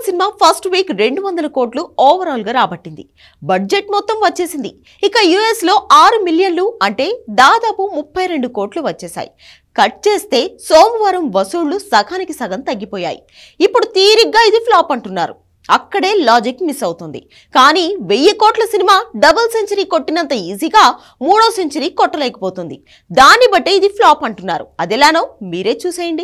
cinema first week రెండు వందల కోట్లు ఓవరాల్ గా రాబట్టింది బడ్జెట్ మొత్తం వచ్చేసింది ఇక యుఎస్ లో ఆరు మిలియన్లు అంటే దాదాపు ముప్పై రెండు కోట్లు వచ్చేసాయి కట్ చేస్తే సోమవారం వసూళ్లు సగానికి సగం తగ్గిపోయాయి ఇప్పుడు తీరిగ్గా ఇది ఫ్లాప్ అంటున్నారు అక్కడే లాజిక్ మిస్ అవుతుంది కానీ వెయ్యి కోట్ల సినిమా డబుల్ సెంచరీ కొట్టినంత ఈజీగా మూడో సెంచరీ కొట్టలేకపోతుంది దాన్ని బట్టే ఇది ఫ్లాప్ అంటున్నారు అదెలానో మీరే చూసేయండి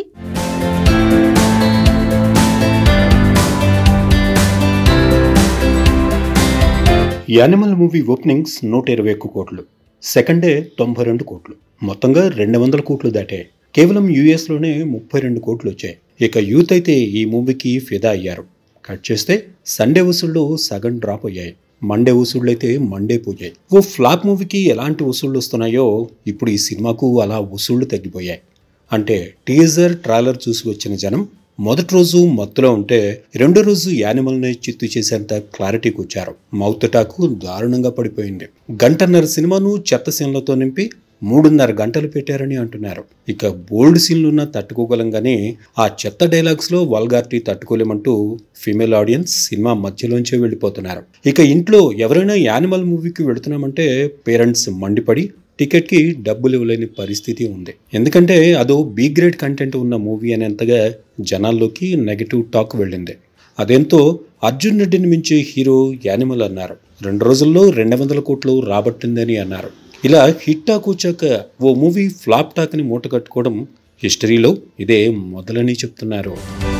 యానిమల్ మూవీ ఓపెనింగ్స్ నూట ఇరవై ఒక్క కోట్లు సెకండ్ డే తొంభై రెండు కోట్లు మొత్తంగా రెండు వందల కోట్లు దాటాయి కేవలం యూఎస్లోనే ముప్పై రెండు కోట్లు వచ్చాయి ఇక యూత్ అయితే ఈ మూవీకి ఫిదా అయ్యారు కట్ చేస్తే సండే వసూళ్లు సగం డ్రాప్ అయ్యాయి మండే వసూళ్ళు అయితే మండే పోయాయి ఓ ఫ్లాప్ మూవీకి ఎలాంటి వసూళ్లు వస్తున్నాయో ఇప్పుడు ఈ సినిమాకు అలా వసూళ్లు తగ్గిపోయాయి అంటే టీజర్ ట్రైలర్ చూసి వచ్చిన జనం మొదటి రోజు మత్తులో ఉంటే రెండో రోజు యానిమల్ని చిత్తు చేసేంత క్లారిటీకి వచ్చారు మౌత్ టాకు దారుణంగా పడిపోయింది గంటన్నర సినిమాను చెత్త సీన్లతో నింపి మూడున్నర గంటలు పెట్టారని అంటున్నారు ఇక బోల్డ్ సీన్లున్న తట్టుకోగలం కానీ ఆ చెత్త డైలాగ్స్ లో వల్గారిటీ తట్టుకోలేమంటూ ఫీమేల్ ఆడియన్స్ సినిమా మధ్యలోంచే వెళ్ళిపోతున్నారు ఇక ఇంట్లో ఎవరైనా యానిమల్ మూవీకి వెళుతున్నామంటే పేరెంట్స్ మండిపడి టికెట్కి డబ్బులు ఇవ్వలేని పరిస్థితి ఉంది ఎందుకంటే అదో బి గ్రేడ్ కంటెంట్ ఉన్న మూవీ అనేంతగా జనాల్లోకి నెగటివ్ టాక్ వెళ్ళింది అదేంతో అర్జున్ రెడ్డిని మించే హీరో యానిమల్ అన్నారు రెండు రోజుల్లో రెండు వందల కోట్లు రాబట్టిందని అన్నారు ఇలా హిట్ టాక్ వచ్చాక ఓ మూవీ ఫ్లాప్ టాక్ని మూట కట్టుకోవడం హిస్టరీలో ఇదే మొదలని చెప్తున్నారు